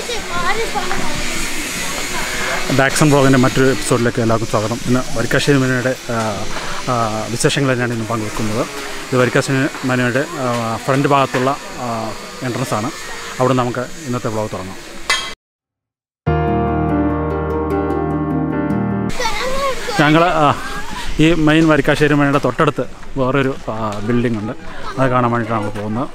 Datsun ബ്ലോഗിൻ്റെ മറ്റൊരു എപ്പിസോഡിലേക്ക് എല്ലാവർക്കും സ്വാഗതം ഇന്ന് വരിക്കാശ്ശേരി മനയുടെ വിശേഷങ്ങൾ തന്നെയാണ് ഇന്ന് പങ്കുവെക്കുന്നത് ഇത് വരിക്കാശ്ശേരി മനയുടെ ഫ്രണ്ട് ഭാഗത്തുള്ള എൻട്രൻസ് ആണ് അവിടെ നമുക്ക് ഇന്നത്തെ ബ്ലോഗ് തുടങ്ങാം ഞങ്ങൾ ഈ മെയിൻ വരിക്കാശ്ശേരി മനയുടെ തൊട്ടടുത്ത് വേറൊരു ബിൽഡിംഗ് ഉണ്ട് അത് കാണാൻ വേണ്ടിയിട്ടാണ് നമ്മൾ പോകുന്നത്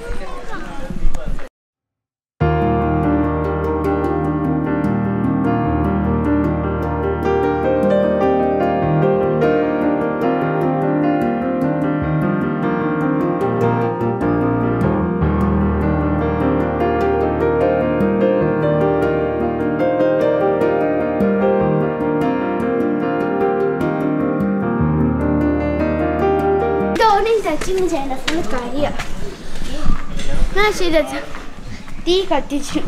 ഇതോടെ ടച്ചിങ് ചെയ്യണ്ട ഫുള്ള് കരിയ ആ ശരി അച്ഛാ തീ കത്തിച്ചു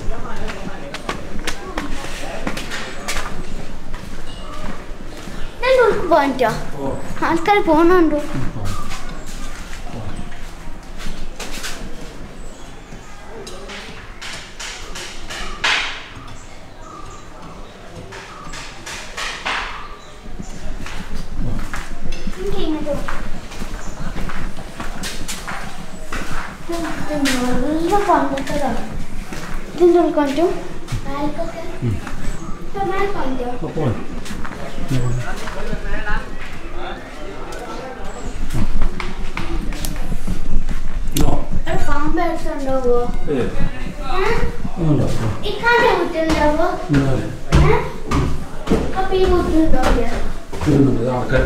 ഞാൻ ഉൾക്ക് പോയിട്ടോ ആൾക്കാർ പോണുണ്ടോ നല്ല പണ്ടത്തതാണ് ഇതിൻ്റെ ഉള്ളിൽ കൊണ്ടു മേൽക്കൊക്കെ ഇപ്പൊ മേൽ കൊണ്ടോ ഒരു പാമ്പ് ഉണ്ടാവോ ഇക്കാന്റെ കുറ്റുണ്ടാവോ അപ്പൊ ഈ കുറ്റുണ്ടാവില്ല ആൾക്കാർ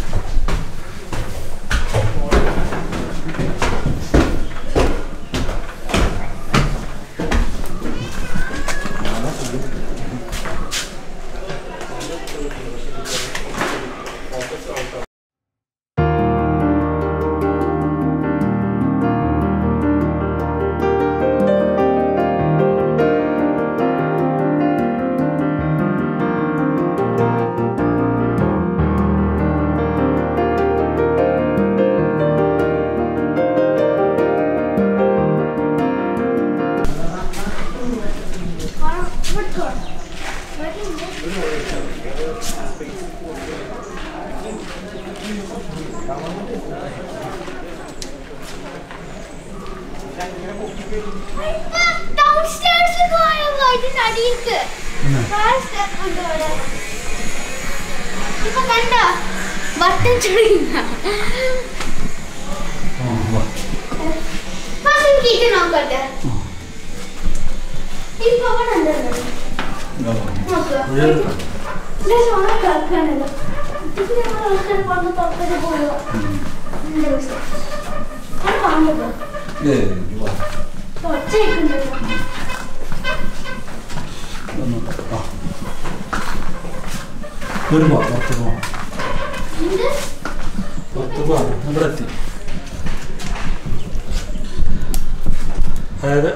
downstairs പോയല്ലോ ഇതിന്റെ അടിയിലേക്ക് വേറെ step ഉണ്ട് അവിടെ. ഇപ്പൊ കണ്ടോ ബട്ടൺ ചുരുങ്ങ ഫസ്റ്റ് എനിക്ക് ഇത് നോക്കട്ടെ ഇപ്പൊ അവിടെ ഉണ്ടല്ലോ നോക്കുക ഇത് സോണ കിടക്കാണല്ലോ ഇത് ഞങ്ങൾ ആൾക്കാർ വന്ന് തുറക്കല് പോവുക എന്താ വിഷയം അത് പാമ്പോ ഒച്ച കേൾക്കുന്നുണ്ടല്ലോ ഒരു പുറത്ത് പോവാം എന്ത് പുറത്ത് പോവാം ഇവിടെ എത്തി അതായത്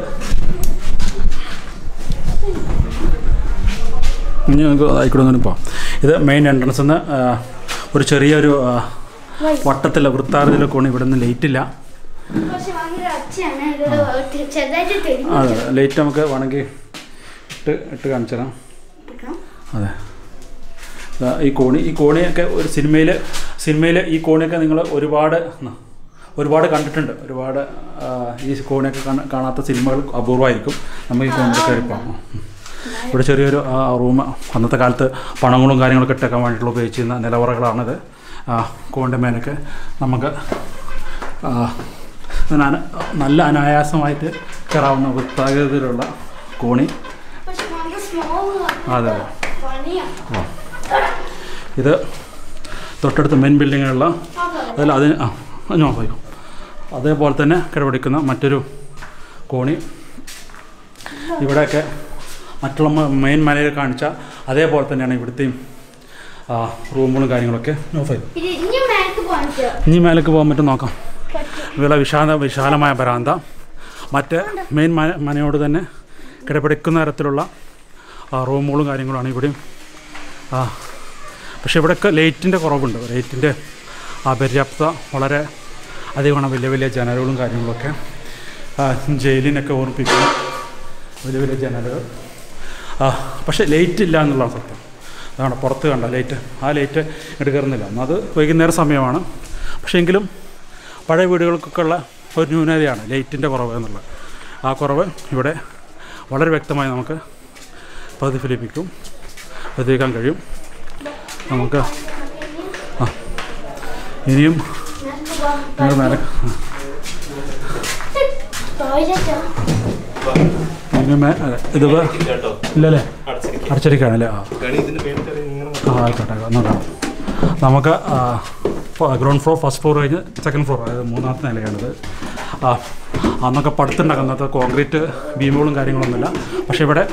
ഇനി നമുക്ക് ആയിക്കൂടെ ഒന്ന് പോവാം ഇത് മെയിൻ എൻട്രൻസ് നിന്ന് ഒരു ചെറിയൊരു ആ, വട്ടത്തിലെ വൃത്താകൃതിയിലൊക്കെ ഇവിടെ നിന്ന് ലൈറ്റ് ഇല്ല പക്ഷെ ഭയങ്കര ഒച്ചയാണ് ഇത് ചെറുതായിട്ട് തെളിഞ്ഞു അതെ ലൈറ്റ് നമുക്ക് വേണമെങ്കിൽ ഇട്ട് ഇട്ട് കാണിച്ചു തരാം അതെ ദാ ഈ കോണി ഈ കോണിയൊക്കെ ഒരു സിനിമയിൽ സിനിമയിൽ ഈ കോണിയൊക്കെ നിങ്ങൾ ഒരുപാട് ന- ഒരുപാട് കണ്ടിട്ടുണ്ട് ഒരുപാട് ആ, ഈ കോണിയൊക്കെ കാണ- കാണാത്ത സിനിമകൾ അപൂർവമായിരിക്കും നമുക്ക് ഈ കോണിയിൽ കയറിപ്പോകാം ഇവിടെ ചെറിയൊരു റൂം അന്നത്തെ കാലത്ത് പണങ്ങളും കാര്യങ്ങളൊക്കെ ഇട്ടേക്കാൻ വേണ്ടിയിട്ടുള്ള ഉപയോഗിച്ചിരുന്ന നിലവറകളാണിത് ആ, കോണിൻ്റെ മേലൊക്കെ നമുക്ക് ആ, അതിന് അന- നല്ല അനായാസമായിട്ട് കയറാവുന്ന വൃത്താകൃതിയിലുള്ള കോണി പക്ഷെ ഭയങ്കര സ്മോൾ അതെ അതെ പണിയാ ആ. ഇത് തൊട്ടടുത്ത മെയിൻ ബിൽഡിങ്ങിലുള്ള അതിൽ അതിന് ആ അതിന് നോക്കാം അതേപോലെ തന്നെ കിടപിടിക്കുന്ന മറ്റൊരു കോണി ഇവിടെയൊക്കെ മറ്റുള്ള മ- മെയിൻ മലയിൽ കാണിച്ച അതേപോലെ തന്നെയാണ് ഇവിടുത്തെയും ആ, റൂമുകളും കാര്യങ്ങളൊക്കെ ഓഫ് ചെയ്തു ഇത് ഇനി മേലേക്ക് പോകാൻ ഇനി മേലേക്ക് പോകാൻ പറ്റും നോക്കാം പറ്റും ഇവിടെ വിശാല വിശാലമായ വരാന്ത മറ്റ് മെയിൻ മന മനയോട് തന്നെ കിടപിടിക്കുന്ന തരത്തിലുള്ള ആ, റൂമുകളും കാര്യങ്ങളുമാണ് ഇവിടെയും ആ, പക്ഷേ ഇവിടെയൊക്കെ ലൈറ്റിൻ്റെ കുറവുണ്ട് ലൈറ്റിൻ്റെ അപര്യാപ്തത വളരെ അധികമാണ് വലിയ വലിയ ജനലുകളും കാര്യങ്ങളൊക്കെ ആ, ജയിലിനൊക്കെ ഓർമ്മിപ്പിക്കുന്ന വലിയ വലിയ ജനലുകൾ ആ പക്ഷേ ലൈറ്റ് ഇല്ല എന്നുള്ളതാണ് സത്യം അതാണ് പുറത്ത് കണ്ട ലൈറ്റ് ആ ലൈറ്റ് എടുക്കറുന്നില്ല അത് വൈകുന്നേരം സമയമാണ് പക്ഷേ എങ്കിലും പഴയ വീടുകൾക്കൊക്കെ ഉള്ള ഒരു ന്യൂനതയാണ് ലൈറ്റിൻ്റെ കുറവ് എന്നുള്ളത് ആ കുറവ് ഇവിടെ വളരെ വ്യക്തമായി നമുക്ക് പ്രതിഫലിപ്പിക്കും പ്രതിഫലിക്കാൻ കഴിയും നമുക്ക് ആ ഇനിയും ഞങ്ങൾ മേലെ ടോയ്ലറ്റാ ഇനിയും മേ അതെ ഇത് വേ- ഇല്ലല്ലേ അടച്ചിരിക്കുകയാണല്ലേ ആ ആ ആയിക്കോട്ടെ നോക്കാം നമുക്ക് ഗ്രൗണ്ട് ഫ്ലോർ ഫസ്റ്റ് ഫ്ലോർ കഴിഞ്ഞ് സെക്കൻഡ് ഫ്ലോർ അതായത് മൂന്നാമത്തെ നിലയാണിത് ആ അന്നൊക്കെ പടുത്തുണ്ടാക്കും അന്നത്തെ കോൺക്രീറ്റ് ബീമുകളും കാര്യങ്ങളൊന്നുമില്ല പക്ഷേ ഇവിടെ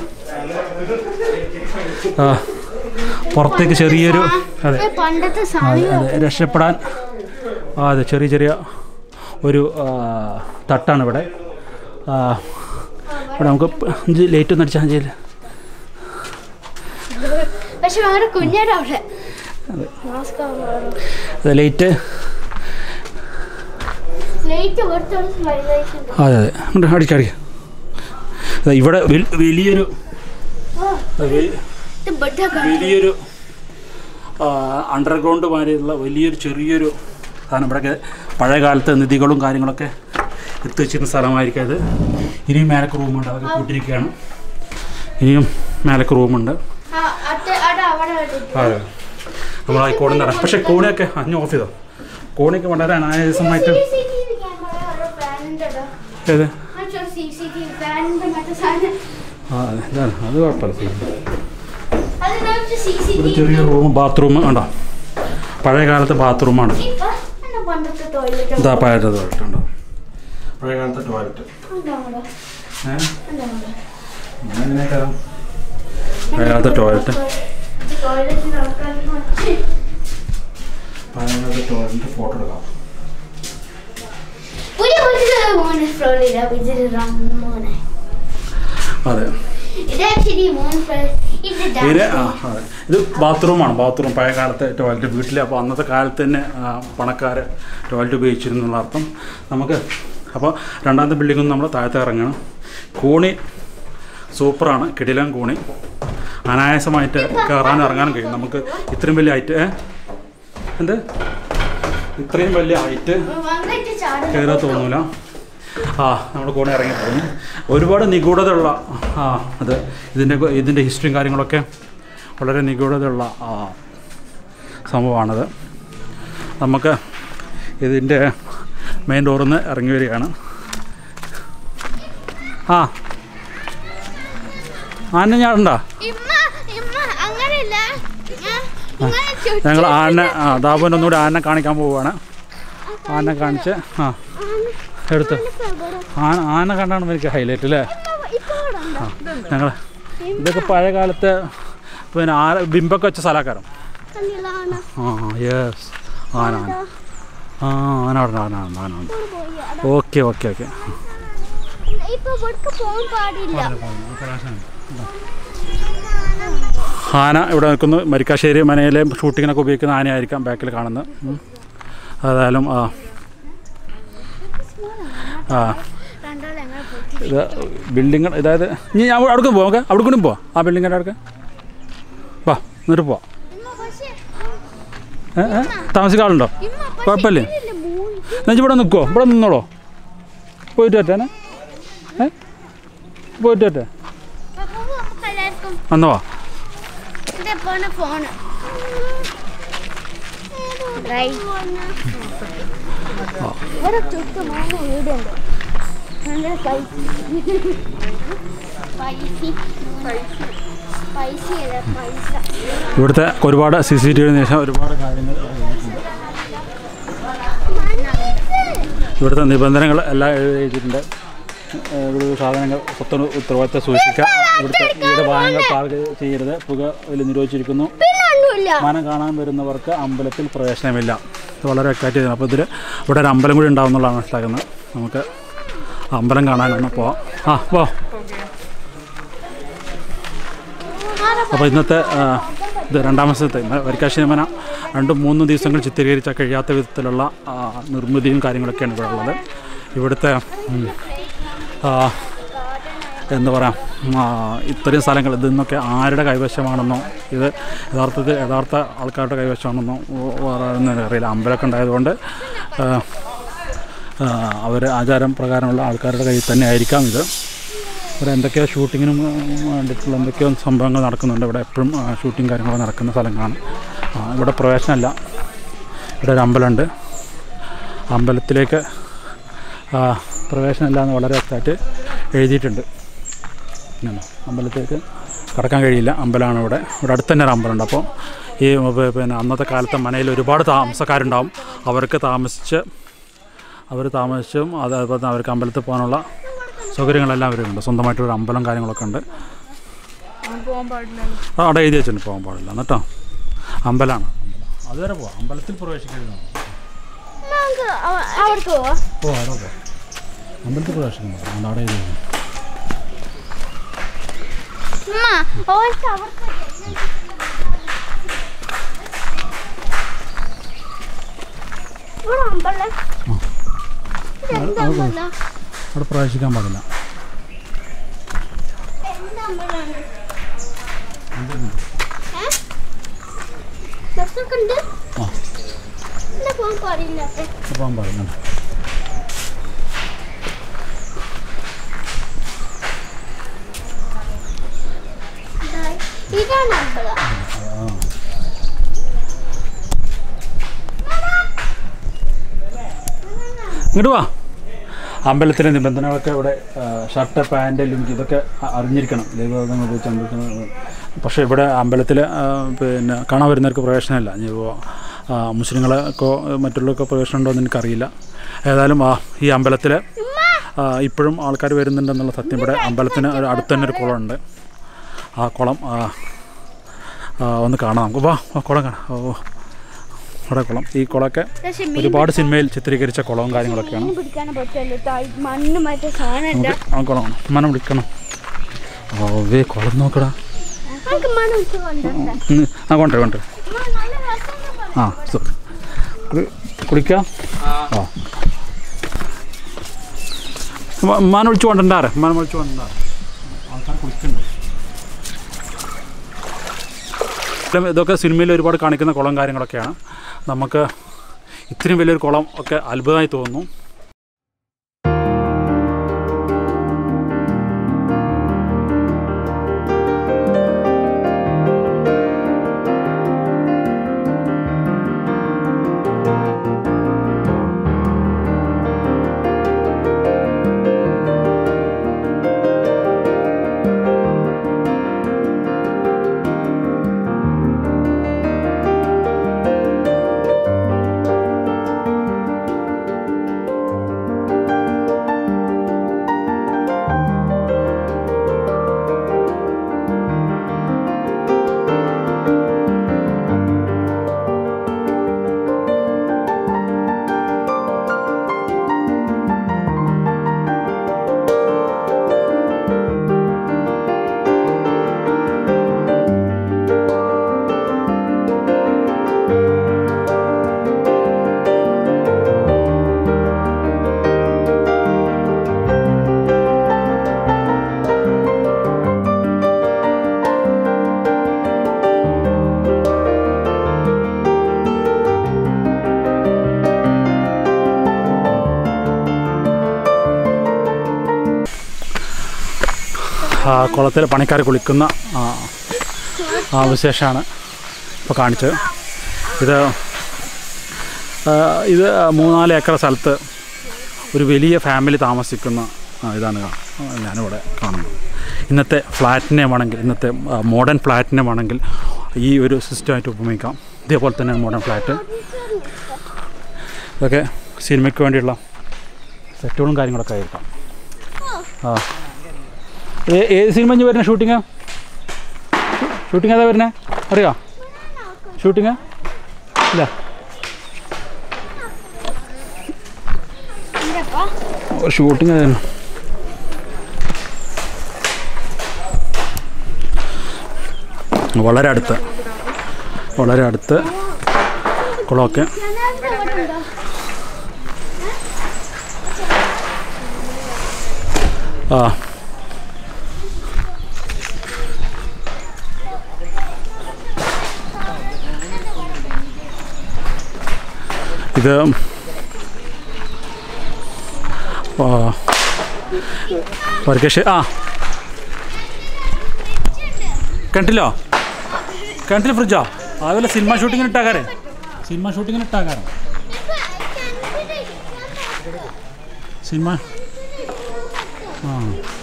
ആ, പുറത്തേക്ക് ചെറിയൊരു അതെ ഇത് പണ്ടത്തെ അതെ സാധനം അതെ രക്ഷപ്പെടാൻ ആ അതെ ചെറിയ ചെറിയ ഒരു ആ, തട്ടാണ് ഇവിടെ ആ, ഇവിടെ നമുക്ക് അഞ്ച് ലൈറ്റ് ഒന്ന് അടിച്ചാൽ മതിയല്ലേ പക്ഷെ വേറെ കുഞ്ഞാണ് അവിടെ മാസ്ക് അത് ലൈറ്റ് ലൈറ്റ് ഒരുത്തോളം വലുതായിട്ടുണ്ട് അതെ അതെ ഉണ്ട് അടിക്കാം അടിക്കാം അതെ ഇവിടെ വൽ- വലിയൊരു ഓ അതെ, വെ- ഇത് ബെഡൊക്കെ വലിയൊരു അണ്ടർഗ്രൗണ്ട് മാതിരിയുള്ള വലിയൊരു ചെറിയൊരു സാധനം ഇവിടെയൊക്കെ പഴയ കാലത്തെ നിധികളും കാര്യങ്ങളൊക്കെ എടുത്തു വെച്ചിരുന്ന സ്ഥലമായിരിക്കും അത് ഇനിയും മേലക്ക് റൂമുണ്ട് അതൊക്കെ കൂട്ടിയിരിക്കുകയാണ് ഇനിയും മേലക്ക് റൂമുണ്ട് ആ അത് അത് അവിടെ ഇട്ടിട്ട്. അതെ നമ്മൾ ആ കോണി നട പക്ഷേ കോണിയൊക്കെ അഞ്ഞ് ഓഫ് ചെയ്തോ കോണിയൊക്കെ വളരെ അനായാസമായിട്ട് CCTV ക്യാമറ ഒരു ഫാനിന്റെ ഇടാ. ഏത് ആ ചെറു CCTV ഫാനിന്റെ മറ്റേ സാധനം. ആ അതെ ഇതാണ് അത് കുഴപ്പമില്ല അത് നമുക്ക് ഒരു CCTV ചെറിയ റൂം ബാത്റൂം ഉണ്ടോ പഴയ കാലത്തെ ബാത്റൂമാണ് ഇപ്പൊ എന്നെ പണ്ടത്തെ ടോയ്ലറ്റ് ഇതാ പഴയ ടോയ്ലറ്റ് ഉണ്ടോ പഴയ കാലത്തെ ടോയ്ലറ്റ് ഏഹ് എങ്ങനെയൊക്കെ പഴയ കാലത്തെ ടോയ്ലറ്റ് ടോയ്ലറ്റ് നടക്കാൻ പഴയ കാലത്തെ ടോയ്ലറ്റ് ഫോട്ടോ എടുക്കാം പുതിയ വീട്ടില് മൂന്ന് ഫ്ലോറില്ല ഇതില് മോനെ അതെ ഇത് ആക്ച്വലി മൂന്ന് ഫ്ലോർ ഇത് ഇതിന് ആ downstairs. അതെ ഇത് ബാത്റൂമാണ് ബാത്റൂം പഴയ കാലത്തെ ടോയ്ലറ്റ് വീട്ടിൽ അപ്പോൾ അന്നത്തെ കാലത്ത് തന്നെ പണക്കാർ ടോയ്ലറ്റ് ഉപയോഗിച്ചിരുന്നു എന്നുള്ള അർത്ഥം നമുക്ക് അപ്പോൾ രണ്ടാമത്തെ ബിൽഡിംഗ് നമ്മൾ താഴത്തെ ഇറങ്ങണം കോണി സൂപ്പറാണ് കിടിലൻ കോണി അനായാസമായിട്ട് കയറാനും ഇറങ്ങാനും കഴിയും നമുക്ക് ഇത്രയും വലിയ ഹൈറ്റ് ഏ? എന്ത് ഇത്രയും വലിയ ഹൈറ്റ് വന്നിട്ട് ചാടുന്നു. കയറാൻ തോന്നൂല ആ നമ്മുടെ കൂടെ ഇറങ്ങിപ്പോയി ഒരുപാട് നിഗൂഢതയുള്ള ആ അത് ഇതിൻ്റെ ഇതിൻ്റെ ഹിസ്റ്ററിയും കാര്യങ്ങളൊക്കെ വളരെ നിഗൂഢതയുള്ള ആ സംഭവമാണത് നമുക്ക് ഇതിൻ്റെ മെയിൻ ഡോറിൽ നിന്ന് ഇറങ്ങി വരികയാണ് ആ ആന ഞാനുണ്ടോ ഇമ്മ ഇമ്മ അങ്ങനെയല്ല ഞാൻ ഇങ്ങനെ ചുറ്റും ഞങ്ങൾ ആന ആ ദാബുവിൻ്റെ ഒന്നുകൂടി ആനെ കാണിക്കാൻ പോവുകയാണ് ആനെ കാണിച്ച് ആ എടുത്ത് ആന ആന കണ്ടാണ് എനിക്ക് ഹൈലൈറ്റ് അല്ലേ ഇപ്പൊ ഇവിടെ ഉണ്ടോ? ഞങ്ങൾ ഇതൊക്കെ പഴയ കാലത്തെ പിന്നെ ആ ബിംബൊക്കെ വെച്ച സ്ഥലക്കാരം കണ്ടില്ലാണ്. ആ യെസ് ആന ആന ആ ആന അവിടെ ഉണ്ട്, ആന ഉണ്ട്, ആന ഉണ്ട് ഇവിടെ പോയി. അതാ. ഓക്കെ ഓക്കെ ഓക്കെ ഇപ്പൊ ഇവിടേക്ക് പോകാൻ പാടില്ല ആന ഇവിടെ നിൽക്കുന്നു മരിക്കാശ്ശേരി മനയിലെ ഷൂട്ടിങ്ങിനൊക്കെ ഉപയോഗിക്കുന്ന ആനയായിരിക്കാം ബാക്കിൽ കാണുന്നത് ഉം. ഏതായാലും ആ ആ രണ്ടാളും എങ്ങനെ പോയിട്ട് ഇത് ബിൽഡിങ് അതായത് ഇനി ഞാൻ അവിടെ പോവാം നമുക്ക് അവിടെ കൂടി പോവാം ആ ബിൽഡിങ്ങിൻ്റെ അടുക്ക വാ എന്നിട്ട് പോവാം ഇമ്മ പക്ഷേ ഏ ഏ താമസിക്കാറുണ്ടോ ഇമ്മ പക്ഷേ കുഴപ്പമില്ലേ ഇതില്ലേ മൂന്ന് എന്നുവെച്ചാൽ ഇവിടെ നിൽക്കുമോ ഇവിടെ നിന്നോളോ പോയിട്ട് പറ്റേനെ ഏ പോയിട്ട് പറ്റേ അപ്പൊ നമുക്ക് എല്ലാവർക്കും അന്ന് വാ ഇത് എപ്പോഴാണ് ഫോണ് ഇവിടെ ചുറ്റും മൂന്ന് വീടുണ്ട് ഭയങ്കര പൈസ പൈസ പൈസ പൈസ ഇവിടുത്തെ ഒരുപാട് സി സി ടി വിന് ശേഷം ഒരുപാട് കാര്യങ്ങൾ ഇവിടുത്തെ നിബന്ധനകൾ എല്ലാം എഴുതിയിട്ടുണ്ട് ഏഹ് ഇവിടെ സാധനങ്ങൾ സ്വത്തിന് ഉത്തരവാദിത്തം സൂക്ഷിക്കുക ഇവിടുത്തെ ഇവിടെ വാഹനങ്ങൾ പാർക്ക് ചെയ്യരുത് പുക ഇതിൽ നിരോധിച്ചിരിക്കുന്നു പിന്നെ ഒന്നുമില്ല മാനം കാണാൻ വരുന്നവർക്ക് അമ്പലത്തിൽ പ്രവേശനമില്ല ഇത് വളരെ വ്യക്തമായിട്ട് ചെയ്തു അപ്പോൾ ഇതിൽ ഇവിടെ ഒരു അമ്പലം കൂടി ഉണ്ടാവും എന്നുള്ളതാണ് മനസ്സിലാക്കുന്നത് നമുക്ക് ആ അമ്പലം കാണാനൊന്ന് പോവാം ആ പോ അപ്പോൾ ഇന്നത്തെ ആ, ഇത് രണ്ടാമത്തെ വരിക്കാശ്ശേമന രണ്ടും മൂന്നും ദിവസങ്ങൾ ചിത്രീകരിച്ചാൽ കഴിയാത്ത വിധത്തിലുള്ള ആ, നിർമ്മിതിയും കാര്യങ്ങളൊക്കെയാണ് ഇവിടെ ഉള്ളത് ഇവിടുത്തെ ഉം, ആ, എന്ന് പറയാം ആ, ഇത്രയും സ്ഥലങ്ങൾ ഇതിൽ നിന്നൊക്കെ ആരുടെ കൈവശമാണെന്നോ ഇത് യഥാർത്ഥത്തിൽ യഥാർത്ഥ ആൾക്കാരുടെ കൈവശമാണെന്നോ വേറെ ഒന്നും അറിയില്ല അമ്പലമൊക്കെ ഉണ്ടായതുകൊണ്ട് അവർ ആചാരം പ്രകാരമുള്ള ആൾക്കാരുടെ കയ്യിൽ തന്നെ ആയിരിക്കാം ഇത് ഇവിടെ എന്തൊക്കെയോ ഷൂട്ടിങ്ങിനും വേണ്ടിയിട്ടുള്ള എന്തൊക്കെയോ സംഭവങ്ങൾ നടക്കുന്നുണ്ട് ഇവിടെ എപ്പോഴും ഷൂട്ടിങ് കാര്യങ്ങളൊക്കെ നടക്കുന്ന സ്ഥലങ്ങളാണ് ആ, ഇവിടെ പ്രവേശനമല്ല ഇവിടെ ഒരു അമ്പലമുണ്ട് അമ്പലത്തിലേക്ക് ആ, പ്രവേശനമില്ല എന്ന് വളരെ വ്യക്തമായിട്ട് എഴുതിയിട്ടുണ്ട് ഇങ്ങനെ അമ്പലത്തിലേക്ക് കടക്കാൻ കഴിയില്ല അമ്പലമാണ് ഇവിടെ ഇവിടെ അടുത്ത് തന്നെ ഒരു അമ്പലമുണ്ട് അപ്പോൾ ഈ പ- പിന്നെ അന്നത്തെ കാലത്തെ മനയിൽ ഒരുപാട് താമസക്കാരുണ്ടാവും അവർക്ക് താമസിച്ച് അവർ താമസിച്ചും അത് അതുപോലെ തന്നെ അവർക്ക് അമ്പലത്തിൽ പോകാനുള്ള സൗകര്യങ്ങളെല്ലാം അവരുണ്ട് സ്വന്തമായിട്ടൊരു അമ്പലം കാര്യങ്ങളൊക്കെ ഉണ്ട് പോകാൻ പാടില്ല ആ, അവിടെ എഴുതി വെച്ചിട്ടുണ്ട് പോകാൻ പാടില്ല കേട്ടോ അമ്പലമാണ് അമ്പലം അതുവരെ പോവാം അമ്പലത്തിൽ പ്രവേശിക്കരുതാണ് നമുക്ക് അവ- അവിടേക്ക് പോവാ ഓ അവിടെ പോവാം അമ്പലത്തിൽ പ്രവേശിക്കാൻ പാടില്ല അതുകൊണ്ട് അവിടെ എഴുതി വെച്ചിട്ടുണ്ട്. ഉമ്മ ഓൾക്ക് അവർക്ക് ഇവിടെ അമ്പലം ഇതെന്താ അമ്പലം അവിടെ പ്രവേശിക്കാൻ പാടില്ല എന്താ അമ്പലമാണ് ഏ? ഡ്രസ്സൊക്കെ ഉണ്ട് ആ എന്താ പോകാൻ പാടില്ല പോകാൻ പാടില്ല ഇതാണ് അമ്പലം ഇങ്ങോട്ട് വാ അമ്പലത്തിലെ നിബന്ധനകളൊക്കെ ഇവിടെ ആ, ഷർട്ട് പാൻറ് ലുങ്കി ഇതൊക്കെ അ- അറിഞ്ഞിരിക്കണം ദൈവബോധങ്ങൾ ഉപയോഗിച്ച് അമ്പലത്തിന് പക്ഷേ ഇവിടെ അമ്പലത്തിൽ പിന്നെ കാണാൻ വരുന്നവർക്ക് പ്രവേശനമില്ല ഇനി ഇപ്പോൾ മുസ്ലിങ്ങളൊക്കെ മറ്റുള്ളവർക്ക് പ്രവേശനം ഉണ്ടോ എന്ന് എനിക്കറിയില്ല ഏതായാലും ആ ഈ അമ്പലത്തിൽ ഇപ്പോഴും ആൾക്കാർ വരുന്നുണ്ടെന്നുള്ള സത്യം ഇവിടെ അമ്പലത്തിന് ഒരു അടുത്ത് തന്നെ ഒരു കുളമുണ്ട് ആ കുളം ആ, ആ, ഒന്ന് കാണാം നമുക്ക് വാ ആ കുളം കാണാം ഓ ഇവിടെ കുളം ഈ കുളമൊക്കെ പക്ഷെ ഒരുപാട് സിനിമയിൽ ചിത്രീകരിച്ച കുളവും കാര്യങ്ങളൊക്കെയാണ് മീൻ പിടിക്കാനേ പറ്റുള്ളൂ താഴ് മണ്ണ് മറ്റേ സാധനമില്ല നമുക്ക് ആ കുളമാണ് മനം വിളിക്കണം ഓ വേ കുളം നോക്കടാ നമുക്ക് മണ്ണ് വെച്ച് കൊണ്ടുവരണ്ട ഉം, ആ കൊണ്ടേ കൊണ്ടേ നല്ല രസം ആ സോറി കുളിക്കാം ആ മാന വിളിച്ചു കൊണ്ടുണ്ടാറ് മാന വിളിച്ചു കൊണ്ടുണ്ടാറ് ആൾക്കാർ കുളിക്കുന്നുണ്ട് ഇതൊക്കെ സിനിമയിൽ ഒരുപാട് കാണിക്കുന്ന കുളം കാര്യങ്ങളൊക്കെയാണ് നമുക്ക് ഇത്രയും വലിയൊരു കുളം ഒക്കെ അത്ഭുതമായി തോന്നുന്നു ആ കുളത്തിൽ പണിക്കാർ കുളിക്കുന്ന ആ, ആ വിശേഷമാണ് ഇപ്പോൾ കാണിച്ചത് ഇത് ആ, ഇത് മൂന്നാല് ഏക്കർ സ്ഥലത്ത് ഒരു വലിയ ഫാമിലി താമസിക്കുന്ന ആ, ഇതാണ് കാ- ഞാനിവിടെ കാണുന്നത് ഇന്നത്തെ ഫ്ലാറ്റിനെ വേണമെങ്കിൽ ഇന്നത്തെ മോഡേൺ ഫ്ലാറ്റിനെ വേണമെങ്കിൽ ഈ ഒരു സിസ്റ്റമായിട്ട് ഉപയോഗിക്കാം ഇതേപോലെ തന്നെയാണ് മോഡേൺ ഫ്ലാറ്റ് ഇതൊക്കെ സിനിമയ്ക്ക് വേണ്ടിയുള്ള സെറ്റുകളും കാര്യങ്ങളൊക്കെ ആയിരിക്കാം ആ ഏ- ഏത് സിനിമ ഇഞ്ഞ് വരുന്ന ഷൂട്ടിങ് ഷൂട്ടിങ് ഏതാ വരുന്നത് അറിയോ ഷൂട്ടിങ് ഇല്ല ഷൂട്ടിങ് ഏതായിരുന്നു വളരെ അടുത്ത് വളരെ അടുത്ത് കുളമൊക്കെ ആ ഇത് ആ, വർക്കേഷ് ആ കിണറ്റിലോ കിണറ്റിൽ ഫ്രിഡ്ജോ അതുപോലെ സിനിമ ഷൂട്ടിങ്ങിന് ഇട്ടാക്കാരെ സിനിമ ഷൂട്ടിങ്ങിന് ഇട്ടാക്കാരം സിനിമ ആ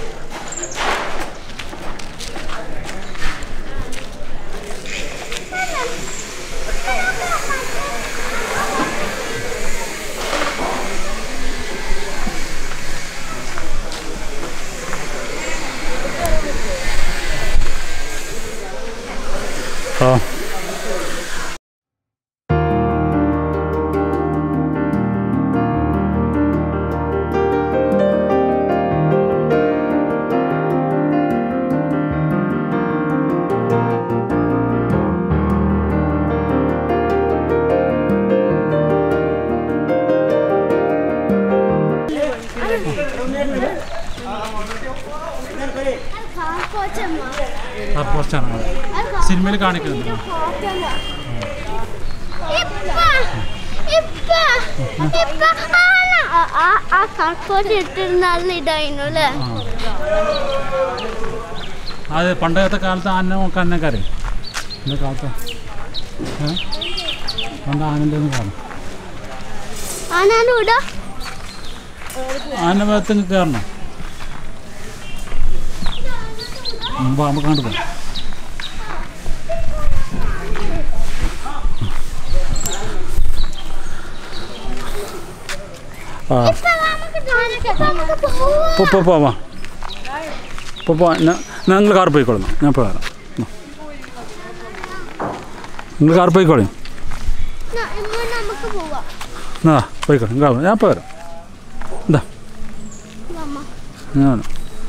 ആ ആ പോസ്റ്റാണ് സിനിമയിൽ കാണിക്കുന്നുണ്ട് ആ കർക്കോട്ട് ഇട്ടിരുന്നാലും ഇടായിരുന്നു അല്ലേ ആ അത് പണ്ടത്തെ കാലത്ത് ആന നോക്കാൻ എന്നൊക്കെ അറിയും ഇന്നത്തെ കാലത്ത് ഏ പണ്ട് ആനൻ്റെ ഒന്ന് കാണും ആനാലും ഇടാ ആന ഭാഗത്ത് കയറണം മുമ്പ് നമുക്ക് കണ്ടു പോകാം ആ പോ പോ പോവാ പോ പോ നിങ്ങൾ കാർ പോയിക്കോളുന്നു ഞാൻ ഇപ്പോൾ വരാം നിങ്ങൾ കാർ പോയിക്കോളൂ നമുക്ക് പോവാം ആ പോയിക്കോളൂ നിങ്ങൾ ഞാൻ ഇപ്പോൾ വരാം എന്താ അമ്മ ഞാൻ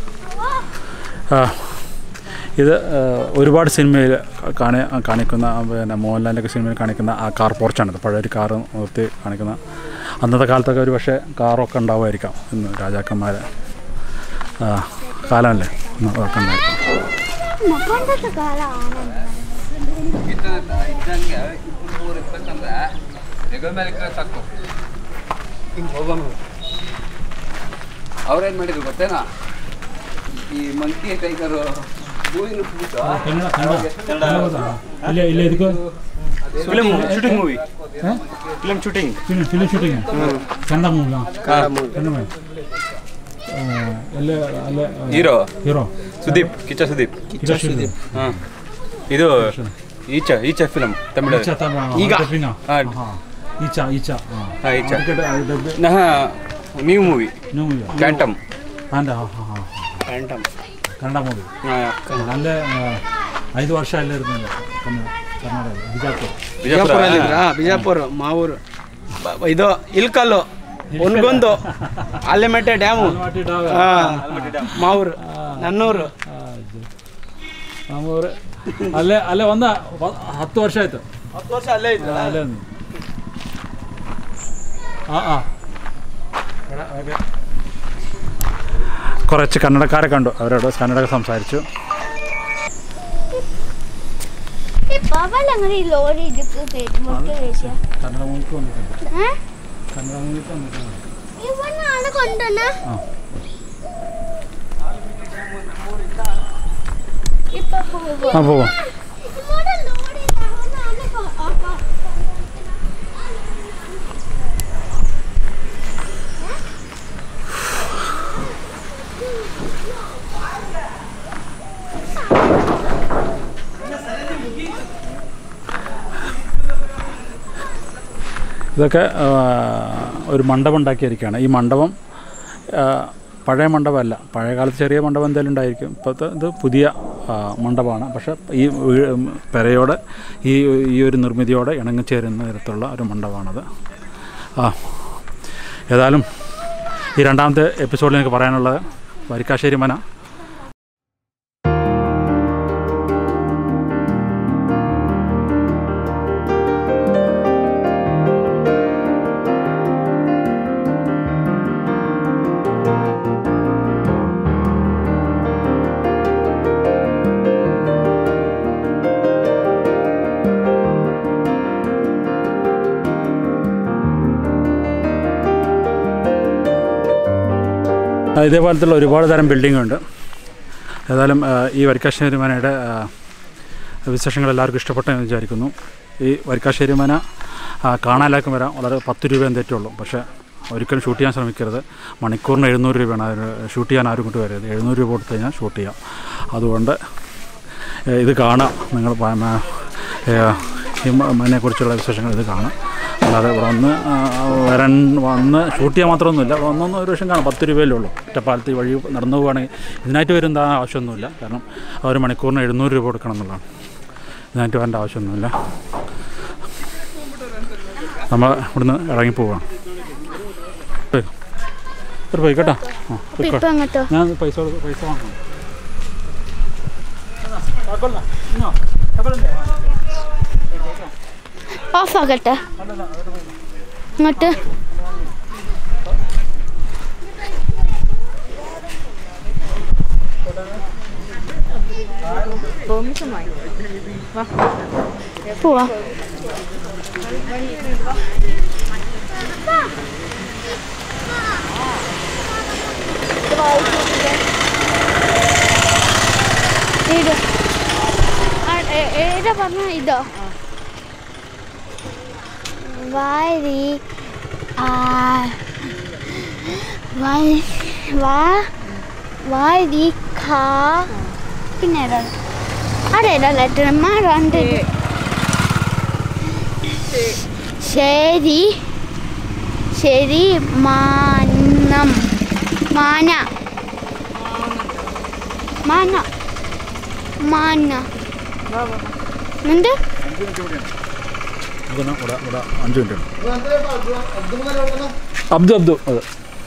ആ ഇത് ആ, ഒരുപാട് സിനിമയിൽ കാണി കാണിക്കുന്ന പിന്നെ മോഹൻലാലിൻ്റെ സിനിമയിൽ കാണിക്കുന്ന ആ കാർ പോർച്ചാണിത് പഴയ ഒരു കാർ നിർത്തി കാണിക്കുന്ന അന്നത്തെ കാലത്തൊക്കെ ഒരു പക്ഷേ കാറൊക്കെ ഉണ്ടാവുമായിരിക്കാം ഇന്ന് രാജാക്കന്മാർ കാലമല്ലേ ഇന്ന് അതൊക്കെ ഉണ്ടായിരിക്കും പണ്ടത്തെ കാലം ആനന്ദ ಇದ್ದಂಗೆ ಮೂರು ಇಪ್ಪತ್ತಂದ್ರೆ ಹೆಗಲ ಮೇಲೆ ಇಕ್ಕರೆ ಸಾಕು ಹಿಂಗೆ ಹೋಗೋಣ ಅವ್ರೇನು ಮಾಡಿದ್ರು ಗೊತ್ತೇನಾ ಈ ಮಂಕಿ ಟೈಗರು ಹೂವಿನ ಕೂಟ ಕನ್ನಡ ಕನ್ನಡ ಇಲ್ಲ ಇಲ್ಲ ಇದಕ್ಕೂ ಫಿಲ್ಮ್ ಶೂಟಿಂಗ್ ಮೂವಿ ಹಾಂ film shooting film film shooting Kannada movie Kannada movie ಎಲ್ಲ ಅಲ್ಲ ಹೀರೋ ಹೀರೋ ಸುದೀಪ್ ಕಿಚ್ಚ ಸುದೀಪ್ ಕಿಚ್ಚ ಹಾಂ ಇದು ಈಚ ಈಚ ಫಿಲಮ್ ತಮಿಳು ಈಗ ಹಾ. ಈಚ ಈಚ ಹಾಂ ಹಾಂ ಈಚ ಡಬ್ಬೆ ನಹ ನ್ಯೂ ಮೂವಿ ನೀವು ಕ್ಯಾಂಟಮ್ ಹಾಂ ಹಾಂ ಹಾಂ ಕ್ಯಾಂಟಮ್ ಕನ್ನಡ ಮೂವಿ ಅಲ್ಲೇ ಆ, ಐದು ವರ್ಷ ಅಲ್ಲೇ ಇರ್ತೀನಿ ಕನ್ನಡ ಕನ್ನಡ ಬಿಜಾಪುರ ಬಿಜಾಪುರ ಬಿಜಾಪುರ ಮಾವೂರು ಬ- ಇದು ಇಲ್ಕಲ್ಲು ಒನ್ಗೊಂದು ಆಲೆಮೆಟ್ಟೆ ಡ್ಯಾಮು ಆ, ಮಾವೂರು ನನ್ನೂರು ನಮ್ಮೂರು ಅಲ್ಲೇ ಅಲ್ಲೇ ಒಂದ ಒ- ಹತ್ತು ವರ್ಷ ಆಯ್ತು ಹತ್ತು ವರ್ಷ ಅಲ್ಲೇ ಇದ್ರ അല്ലേ ആ ആ കുറച്ച് കന്നഡക്കാരെ കണ്ടു അവരോട് കന്നഡ സംസാരിച്ചു ഇപ്പൊ അവളങ്ങനെ ഈ ലോറി ഇതൊക്കെ കേട്ടുമുട്ട് വെച്ചാ കന്നഡ മൂവിക്ക് വന്നിട്ടുണ്ട് ഏഹ് കന്നഡ മൂവിക്ക് വന്നിട്ടുണ്ട് ഇവനാണ് കൊണ്ടുവന്നെ ആ ഇപ്പൊ പോവാ ആ പോവാം ഇവിടെ ലോറി ഇല്ല. അവനാണ് കൊ- ആ, ആ. ഇതൊക്കെ ആ, ഒരു മണ്ഡപം ഉണ്ടാക്കിയിരിക്കുകയാണ് ഈ മണ്ഡപം ആ, പഴയ മണ്ഡപമല്ല പഴയ കാലത്ത് ചെറിയ മണ്ഡപം എന്തെങ്കിലും ഉണ്ടായിരിക്കും ഇപ്പോഴത്തെ ഇത് പുതിയ ആ, മണ്ഡപമാണ് പക്ഷേ ഈ വീ- പെരയോട് ഈ ഈ ഒരു നിർമ്മിതിയോടെ ഇണങ്ങിച്ചേരുന്ന തരത്തിലുള്ള ഒരു മണ്ഡപമാണത് ആ ഏതായാലും ഈ രണ്ടാമത്തെ എപ്പിസോഡിൽ എനിക്ക് പറയാനുള്ളത് വരിക്കാശ്ശേരി മന ആ, ഇതേപോലത്തുള്ള ഒരുപാട് തരം ബിൽഡിംഗ് ഉണ്ട് ഏതായാലും ആ, ഈ വരിക്കാശ്ശേരി മനയുടെ ആ, വിശേഷങ്ങൾ എല്ലാവർക്കും ഇഷ്ടപ്പെട്ടെന്ന് വിചാരിക്കുന്നു ഈ വരിക്കാശ്ശേരി മന ആ, കാണാൻ എല്ലാവർക്കും വരാം വളരെ പത്ത് രൂപ എന്തേറ്റേ ഉള്ളൂ പക്ഷേ ഒരിക്കലും ഷൂട്ട് ചെയ്യാൻ ശ്രമിക്കരുത് മണിക്കൂറിന് എഴുന്നൂറ് രൂപയാണ് അതിന് ഷൂട്ട് ചെയ്യാൻ ആരും കൊണ്ട് വരരുത് എഴുന്നൂറ് രൂപ കൊടുത്തു കഴിഞ്ഞാൽ ഷൂട്ട് ചെയ്യാം അതുകൊണ്ട് ഏ, ഇത് കാണാം നിങ്ങൾ പ- മ- ഏ, ഈ മ- മനെക്കുറിച്ചുള്ള വിശേഷങ്ങൾ ഇത് കാണാം അല്ലാതെ ഇവിടെ വന്ന് ആ, വരാൻ വന്ന് ഷൂട്ട് ചെയ്യാൻ മാത്രമൊന്നുമില്ല വന്നൊന്ന് ഒരു വർഷം കാണാം പത്ത് രൂപയല്ലേ ഉള്ളൂ ഒറ്റപ്പാലത്ത് ഈ വഴി നടന്നു പോവുകയാണെങ്കിൽ ഇതിനായിട്ട് വരുന്ന ആവശ്യമൊന്നുമില്ല കാരണം ആ ഒരു മണിക്കൂറിന് എഴുന്നൂറ് രൂപ കൊടുക്കണം എന്നുള്ളതാണ് ഇതിനായിട്ട് വരേണ്ട ആവശ്യമൊന്നുമില്ല നമ്മൾ ഇവിടുന്ന് ഇറങ്ങി പോവാണ് ഒരു പോയി കേട്ടോ ആ അപ്പൊ ഇപ്പൊ അങ്ങോട്ടോ ഞാൻ പൈസ കൊടുക്ക- പൈസ വാങ്ങണം ഓഫ് ആക്കട്ടെ ഇങ്ങോട്ട് പെർമിഷൻ വാങ്ങി പോവാ ഇത് ആ, ഏ- ഏതാ പറഞ്ഞ ഇതോ വരി ആ വരി വാ വരി ഖാ പിന്നെ ഏതാണ് അവിടെ ഏതാ ലെറ്റർ മാറാണ്ട് ശരി ശരി മാനം മാന മാന മാന എന്ത് അതാണ് ഇവിടെ ഇവിടെ അഞ്ച് മിനിറ്റ് അബ്ദു അബ്ദു അതെ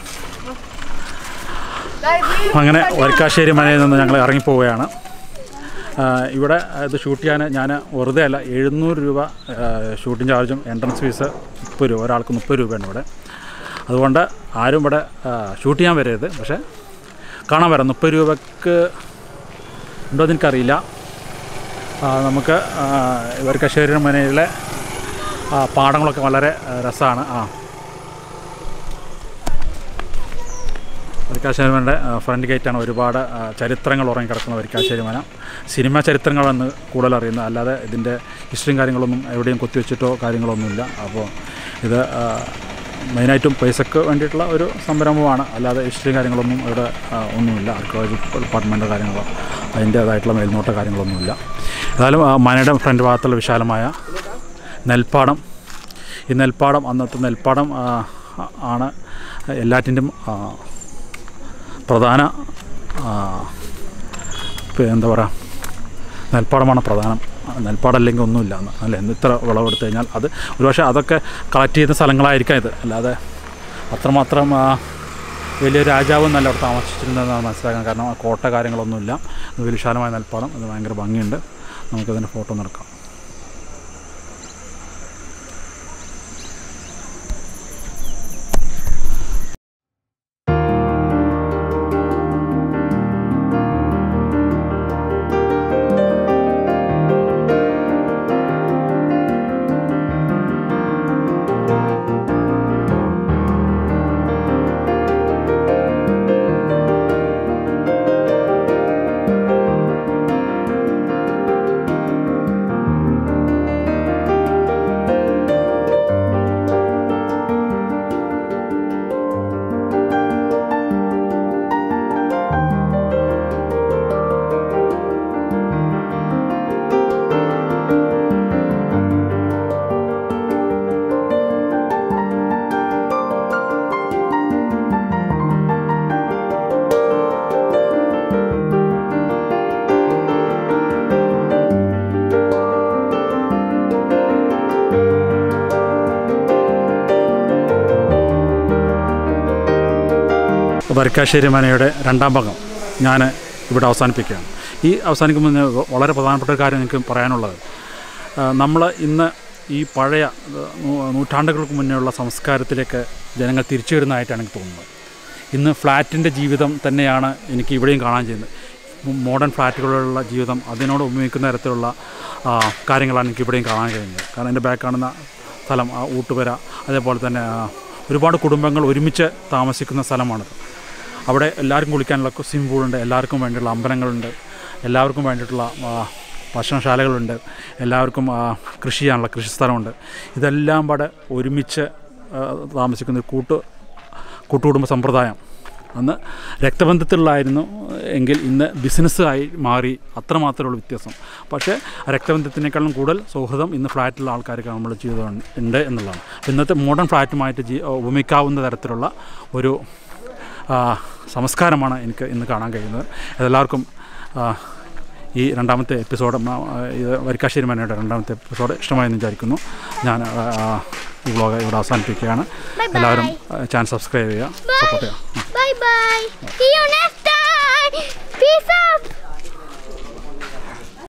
അങ്ങനെ വരിക്കാശ്ശേരി മനയിൽ നിന്ന് ഞങ്ങൾ ഇറങ്ങിപ്പോവുകയാണ് ആ, ഇവിടെ ഇത് ഷൂട്ട് ചെയ്യാൻ ഞാൻ വെറുതെ അല്ല എഴുന്നൂറ് രൂപ ഷൂട്ടിംഗ് ചാർജും എൻട്രൻസ് ഫീസ് മുപ്പത് രൂപ ഒരാൾക്ക് മുപ്പത് രൂപയാണ് ഇവിടെ അതുകൊണ്ട് ആരും ഇവിടെ ഷൂട്ട് ചെയ്യാൻ വരരുത് പക്ഷേ കാണാൻ വരാം മുപ്പത് രൂപക്ക് ഉണ്ടോ എന്ന് എനിക്കറിയില്ല ആ, നമുക്ക് ആ, വരിക്കാശ്ശേരി മനയിലെ ആ, പാടങ്ങളൊക്കെ വളരെ രസമാണ് ആ വരിക്കാശ്ശേരി മനയുടെ ഫ്രണ്ട് ഗേറ്റാണ് ഒരുപാട് ആ, ചരിത്രങ്ങൾ ഉറങ്ങിക്കിടക്കുന്ന വരിക്കാശ്ശേരി മന സിനിമ ചരിത്രങ്ങളെന്ന് കൂടുതൽ അറിയുന്നത് അല്ലാതെ ഇതിൻ്റെ ഹിസ്റ്ററിയും കാര്യങ്ങളൊന്നും എവിടെയും കൊത്തിവെച്ചിട്ടോ കാര്യങ്ങളൊന്നുമില്ല അപ്പോൾ ഇത് ആ, മെയിനായിട്ടും പൈസക്ക് വേണ്ടിയിട്ടുള്ള ഒരു സംരംഭമാണ് അല്ലാതെ ഹിസ്റ്ററിയും കാര്യങ്ങളൊന്നും ഇവിടെ ആ, ഒന്നുമില്ല ആർക്കോളജി ഡിപ്പാർട്ട്മെൻറ്റോ കാര്യങ്ങളോ അതിൻ്റേതായിട്ടുള്ള മേൽനോട്ട കാര്യങ്ങളൊന്നുമില്ല ഏതായാലും ആ, മനയുടെ ഫ്രണ്ട് ഭാഗത്തുള്ള വിശാലമായ നെൽപ്പാടം ഈ നെൽപ്പാടം അന്നത്തെ നെൽപ്പാടം ആ, ആണ് എല്ലാറ്റിൻ്റെയും ആ, പ്രധാന ആ, ഇപ്പം എന്താ പറയുക നെൽപ്പാടമാണ് പ്രധാനം ആ, നെൽപ്പാടല്ലെങ്കിൽ ഒന്നുമില്ല എന്ന് അല്ല ഇത്ര വിളവെടുത്ത് കഴിഞ്ഞാൽ അത് ഒരുപക്ഷെ അതൊക്കെ കളക്ട് ചെയ്യുന്ന സ്ഥലങ്ങളായിരിക്കാം ഇത് അല്ലാതെ അത്രമാത്രം ആ, വലിയ രാജാവ് എന്നല്ല അവിടെ താമസിച്ചിരുന്നതെന്നാണ് മനസ്സിലാക്കാൻ കാരണം ആ കോട്ട കാര്യങ്ങളൊന്നുമില്ല ഇത് വിശാലമായ നെൽപ്പാടം ഇത് ഭയങ്കര ഭംഗിയുണ്ട് നമുക്കതിൻ്റെ ഫോട്ടോ നടക്കാം വരിക്കാശ്ശേരി മനയുടെ രണ്ടാം ഭാഗം ഞാൻ ഇവിടെ അവസാനിപ്പിക്കുകയാണ് ഈ അവസാനിക്കുമ്പോൾ ഞാൻ വളരെ പ്രധാനപ്പെട്ട ഒരു കാര്യം എനിക്ക് പറയാനുള്ളത് നമ്മൾ ഇന്ന് ഈ പഴയ ആ, നൂ- നൂറ്റാണ്ടുകൾക്ക് മുന്നേ ഉള്ള സംസ്കാരത്തിലേക്ക് ജനങ്ങൾ തിരിച്ചു വരുന്നതായിട്ടാണ് എനിക്ക് തോന്നുന്നത് ഇന്ന് ഫ്ലാറ്റിൻ്റെ ജീവിതം തന്നെയാണ് എനിക്ക് ഇവിടെയും കാണാൻ ചെയ്യുന്നത് മോഡേൺ ഫ്ലാറ്റുകളിലുള്ള ജീവിതം അതിനോട് ഉപയോഗിക്കുന്ന തരത്തിലുള്ള ആ, കാര്യങ്ങളാണ് എനിക്ക് ഇവിടെയും കാണാൻ കഴിയുന്നത് കാരണം എൻ്റെ ബാക്ക് കാണുന്ന സ്ഥലം ആ ഊട്ടുപുര അതേപോലെ തന്നെ ആ, ഒരുപാട് കുടുംബങ്ങൾ ഒരുമിച്ച് താമസിക്കുന്ന സ്ഥലമാണിത് അവിടെ എല്ലാവർക്കും കുളിക്കാനുള്ള സ്വിമ്മിംഗ് പൂളുണ്ട് എല്ലാവർക്കും വേണ്ടിയുള്ള അമ്പലങ്ങളുണ്ട് എല്ലാവർക്കും വേണ്ടിയിട്ടുള്ള ആ, ഭക്ഷണശാലകളുണ്ട് എല്ലാവർക്കും ആ, കൃഷി ചെയ്യാനുള്ള കൃഷിസ്ഥലമുണ്ട് ഇതെല്ലാം പാടെ ഒരുമിച്ച് ആ, താമസിക്കുന്ന ഒരു കൂട്ട് കൂട്ടുകുടുംബ സമ്പ്രദായം അന്ന് രക്തബന്ധത്തിലുള്ളായിരുന്നു എങ്കിൽ ഇന്ന് ബിസിനസ്സായി മാറി അത്രമാത്രമുള്ള വ്യത്യാസം പക്ഷേ ആ രക്തബന്ധത്തിനേക്കാളും കൂടുതൽ സൗഹൃദം ഇന്ന് ഫ്ലാറ്റിലുള്ള ആൾക്കാർക്ക് നമ്മൾ ജീവിതം ഉണ്ട് എന്നുള്ളതാണ് അപ്പോൾ ഇന്നത്തെ മോഡേൺ ഫ്ലാറ്റുമായിട്ട് ജീ ഉപമിക്കാവുന്ന തരത്തിലുള്ള ഒരു ആ, സംസ്കാരമാണ് എനിക്ക് ഇന്ന് കാണാൻ കഴിയുന്നത് അതെല്ലാവർക്കും ആ, ഈ രണ്ടാമത്തെ എപ്പിസോഡ് മ, ആ, ഇത് വരിക്കാശ്ശേരി മനയുടെ രണ്ടാമത്തെ എപ്പിസോഡ് ഇഷ്ടമായെന്ന് വിചാരിക്കുന്നു ഞാൻ ആ, ആ, ഈ വ്ളോഗ് ഇവിടെ അവസാനിപ്പിക്കുകയാണ് എല്ലാവരും ചാനൽ സബ്സ്ക്രൈബ് ചെയ്യുക സപ്പോർട്ട് ചെയ്യുക Bye bye. See you next time. Peace out.